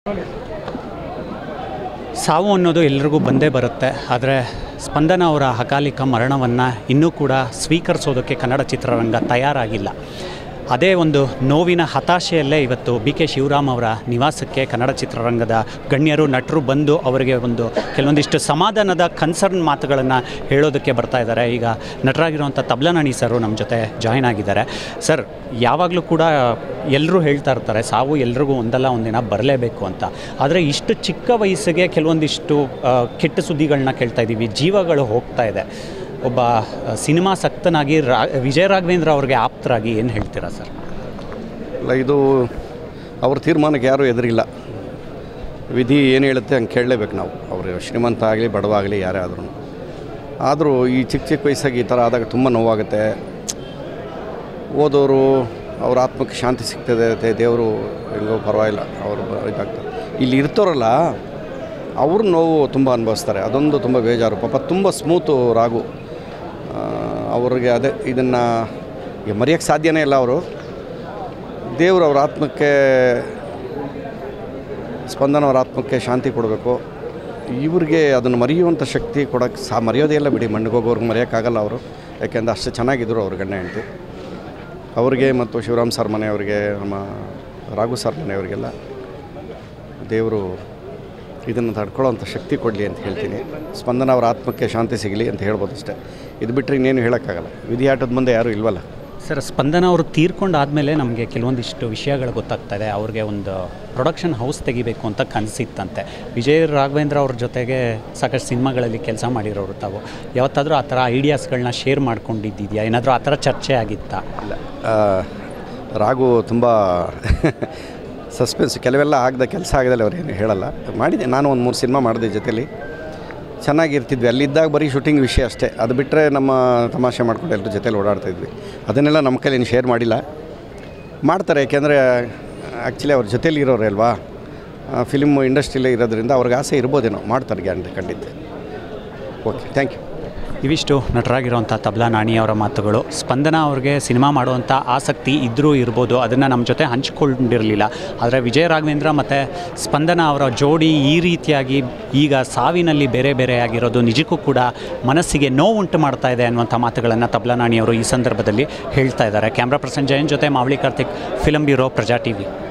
ಸಾವು ಅನ್ನೋದು ಎಲ್ರಿಗೂ ಬಂದೇ ಬರುತ್ತೆ ಆದರೆ ಸ್ಪಂದನ ಅವರ ಅಕಾಲಿಕ ಮರಣವನ್ನು ಇನ್ನೂ ಕೂಡ ಸ್ವೀಕರಿಸೋದಕ್ಕೆ ಕನ್ನಡ ಚಿತ್ರರಂಗ ತಯಾರಾಗಿಲ್ಲ ಅದೇ ಒಂದು ನೋವಿನ ಹತಾಶೆಯಲ್ಲೇ ಇವತ್ತು ಬಿ ಕೆ ಶಿವರಾಮ್ ಅವರ ನಿವಾಸಕ್ಕೆ ಕನ್ನಡ ಚಿತ್ರರಂಗದ ಗಣ್ಯರು ನಟರು ಬಂದು ಅವರಿಗೆ ಒಂದು ಕೆಲವೊಂದಿಷ್ಟು ಸಮಾಧಾನದ ಕನ್ಸರ್ನ್ ಮಾತುಗಳನ್ನು ಹೇಳೋದಕ್ಕೆ ಬರ್ತಾ ಇದ್ದಾರೆ ಈಗ ನಟರಾಗಿರುವಂಥ ತಬ್ಲನಾಣಿ ಸರು ನಮ್ಮ ಜೊತೆ ಜಾಯ್ನ್ ಆಗಿದ್ದಾರೆ ಸರ್ ಯಾವಾಗಲೂ ಕೂಡ ಎಲ್ಲರೂ ಹೇಳ್ತಾ ಇರ್ತಾರೆ ಸಾವು ಎಲ್ರಿಗೂ ಒಂದಲ್ಲ ಒಂದಿನ ಬರಲೇಬೇಕು ಅಂತ ಆದರೆ ಇಷ್ಟು ಚಿಕ್ಕ ವಯಸ್ಸಿಗೆ ಕೆಲವೊಂದಿಷ್ಟು ಆ, ಕೆಟ್ಟ ಸುದ್ದಿಗಳನ್ನ ಕೇಳ್ತಾ ಇದ್ದೀವಿ ಜೀವಗಳು ಹೋಗ್ತಾ ಇದೆ ಒಬ್ಬ ಆ, ಸಿನಿಮಾ ಸಕ್ತನಾಗಿ ರಾ ವಿಜಯ ರಾಘವೇಂದ್ರ ಅವ್ರಿಗೆ ಆಪ್ತರಾಗಿ ಏನು ಹೇಳ್ತೀರಾ ಸರ್ ಅಲ್ಲ ಇದು ಅವ್ರ ತೀರ್ಮಾನಕ್ಕೆ ಯಾರೂ ಎದುರಿಲ್ಲ ವಿಧಿ ಏನು ಹೇಳುತ್ತೆ ಹಂಗೆ ಕೇಳಲೇಬೇಕು ನಾವು ಅವರು ಶ್ರೀಮಂತ ಆಗಲಿ ಬಡವ ಆಗಲಿ ಯಾರೇ ಆದ್ರೂ ಆದರೂ ಈ ಚಿಕ್ಕ ಚಿಕ್ಕ ವಯಸ್ಸಾಗಿ ಈ ಥರ ಆದಾಗ ತುಂಬ ನೋವಾಗುತ್ತೆ ಓದೋರು ಅವ್ರ ಆತ್ಮಕ್ಕೆ ಶಾಂತಿ ಸಿಗ್ತದೆ ದೇ- ದೇವರು ಹೆಂಗೋ ಪರವಾಗಿಲ್ಲ ಅವರು ಇದಾಗ್ತದೆ ಇಲ್ಲಿ ಇರ್ತೋರಲ್ಲ ಅವ್ರ ನೋವು ತುಂಬ ಅನುಭವಿಸ್ತಾರೆ ಅದೊಂದು ತುಂಬ ಬೇಜಾರು ಪಾಪ ತುಂಬ ಸ್ಮೂತು ರಾಗು ಆ, ಅವ್ರಿಗೆ ಅದೇ ಇದನ್ನು ಈಗ ಮರೆಯೋಕ್ಕೆ ಸಾಧ್ಯನೇ ಇಲ್ಲ ಅವರು ದೇವರು ಅವ್ರ ಆತ್ಮಕ್ಕೆ ಸ್ಪಂದನ ಅವ್ರ ಆತ್ಮಕ್ಕೆ ಶಾಂತಿ ಕೊಡಬೇಕು ಇವ್ರಿಗೆ ಅದನ್ನು ಮರೆಯುವಂಥ ಶಕ್ತಿ ಕೊಡೋಕ್ಕೆ ಸಹ ಮರೆಯೋದೇ ಇಲ್ಲ ಬಿಡಿ ಮಣ್ಣಿಗೆ ಹೋಗೋರ್ಗೆ ಮರೆಯೋಕ್ಕಾಗಲ್ಲ ಅವರು ಯಾಕೆಂದ್ರೆ ಅಷ್ಟು ಚೆನ್ನಾಗಿದ್ದರು ಅವ್ರ ಗಂಡ ಹೆಂಡತಿ ಅವ್ರಿಗೆ ಮತ್ತು ಶಿವರಾಮ್ ಸರ್ ಮನೆಯವರಿಗೆ ನಮ್ಮ ರಾಘು ಸರ್ ಮನೆಯವರಿಗೆಲ್ಲ ದೇವರು ಇದನ್ನು ತಡ್ಕೊಳ್ಳೋವಂಥ ಶಕ್ತಿ ಕೊಡಲಿ ಅಂತ ಹೇಳ್ತೀನಿ ಸ್ಪಂದನ ಅವ್ರ ಆತ್ಮಕ್ಕೆ ಶಾಂತಿ ಸಿಗಲಿ ಅಂತ ಹೇಳ್ಬೋದು ಅಷ್ಟೇ ಇದು ಬಿಟ್ಟರೆ ಇನ್ನೇನು ಹೇಳೋಕ್ಕಾಗಲ್ಲ ವಿಧಿಯಾಟದ ಮುಂದೆ ಯಾರೂ ಇಲ್ವಲ್ಲ ಸರ್ ಸ್ಪಂದನ ಅವರು ತೀರ್ಕೊಂಡಾದಮೇಲೆ ನಮಗೆ ಕೆಲವೊಂದಿಷ್ಟು ವಿಷಯಗಳು ಗೊತ್ತಾಗ್ತಾ ಇದೆ ಅವ್ರಿಗೆ ಒಂದು ಪ್ರೊಡಕ್ಷನ್ ಹೌಸ್ ತೆಗಿಬೇಕು ಅಂತ ಕನಸಿತ್ತಂತೆ ವಿಜಯ್ ರಾಘವೇಂದ್ರ ಅವ್ರ ಜೊತೆಗೆ ಸಾಕಷ್ಟು ಸಿನಿಮಾಗಳಲ್ಲಿ ಕೆಲಸ ಮಾಡಿರೋರು ತಾವು ಯಾವತ್ತಾದರೂ ಆ ಥರ ಐಡಿಯಾಸ್ಗಳನ್ನ ಶೇರ್ ಮಾಡ್ಕೊಂಡಿದ್ದಿದೆಯಾ ಏನಾದರೂ ಆ ಥರ ಚರ್ಚೆ ಆಗಿತ್ತಾ ಇಲ್ಲ ಆ, ರಾಘು ತುಂಬ ಸಸ್ಪೆನ್ಸ್ ಕೆಲವೆಲ್ಲ ಆಗದ ಕೆಲಸ ಆಗದಲ್ಲಿ ಅವ್ರು ಏನು ಹೇಳಲ್ಲ ಮಾಡಿದೆ ನಾನು ಒಂದು ಮೂರು ಸಿನಿಮಾ ಮಾಡಿದೆ ಜೊತೆಲಿ ಚೆನ್ನಾಗಿರ್ತಿದ್ವಿ ಅಲ್ಲಿದ್ದಾಗ ಬರೀ ಶೂಟಿಂಗ್ ವಿಷಯ ಅಷ್ಟೇ ಅದು ಬಿಟ್ಟರೆ ನಮ್ಮ ತಮಾಷೆ ಮಾಡ್ಕೊಂಡು ಎಲ್ಲರ ಜೊತೆಲಿ ಓಡಾಡ್ತಾಯಿದ್ವಿ ಅದನ್ನೆಲ್ಲ ನಮ್ಮ ಕೈಲಿ ಏನು ಶೇರ್ ಮಾಡಿಲ್ಲ ಮಾಡ್ತಾರೆ ಯಾಕೆಂದರೆ ಆ್ಯಕ್ಚುಲಿ ಅವ್ರ ಜೊತೇಲಿ ಇರೋರೇ ಅಲ್ವಾ ಫಿಲಿಮ್ ಇಂಡಸ್ಟ್ರಿಲೇ ಇರೋದ್ರಿಂದ ಅವ್ರಿಗೆ ಆಸೆ ಇರ್ಬೋದೇನೋ ಮಾಡ್ತಾರೆ ಗ್ಯಾರಂಟಿ ಖಂಡಿತ ಓಕೆ ಥ್ಯಾಂಕ್ ಯು ಇವಿಷ್ಟು ನಟರಾಗಿರುವಂಥ ತಬ್ಲಾ ನಾಣಿ ಅವರ ಮಾತುಗಳು ಸ್ಪಂದನ ಅವ್ರಿಗೆ ಸಿನಿಮಾ ಮಾಡುವಂಥ ಆಸಕ್ತಿ ಇದ್ದರೂ ಇರ್ಬೋದು ಅದನ್ನು ನಮ್ಮ ಜೊತೆ ಹಂಚ್ಕೊಂಡಿರಲಿಲ್ಲ ಆದರೆ ವಿಜಯ ರಾಘವೇಂದ್ರ ಮತ್ತು ಸ್ಪಂದನ ಅವರ ಜೋಡಿ ಈ ರೀತಿಯಾಗಿ ಈಗ ಸಾವಿನಲ್ಲಿ ಬೇರೆ ಬೇರೆ ಆಗಿರೋದು ನಿಜಕ್ಕೂ ಕೂಡ ಮನಸ್ಸಿಗೆ ನೋವುಂಟು ಮಾಡ್ತಾ ಇದೆ ಅನ್ನುವಂಥ ಮಾತುಗಳನ್ನು ತಬ್ಲಾ ನಾಣಿ ಅವರು ಈ ಸಂದರ್ಭದಲ್ಲಿ ಹೇಳ್ತಾ ಇದ್ದಾರೆ ಕ್ಯಾಮ್ರಾ ಪರ್ಸನ್ ಜಯನ್ ಜೊತೆ Mavali Karthik film bureau Praja T V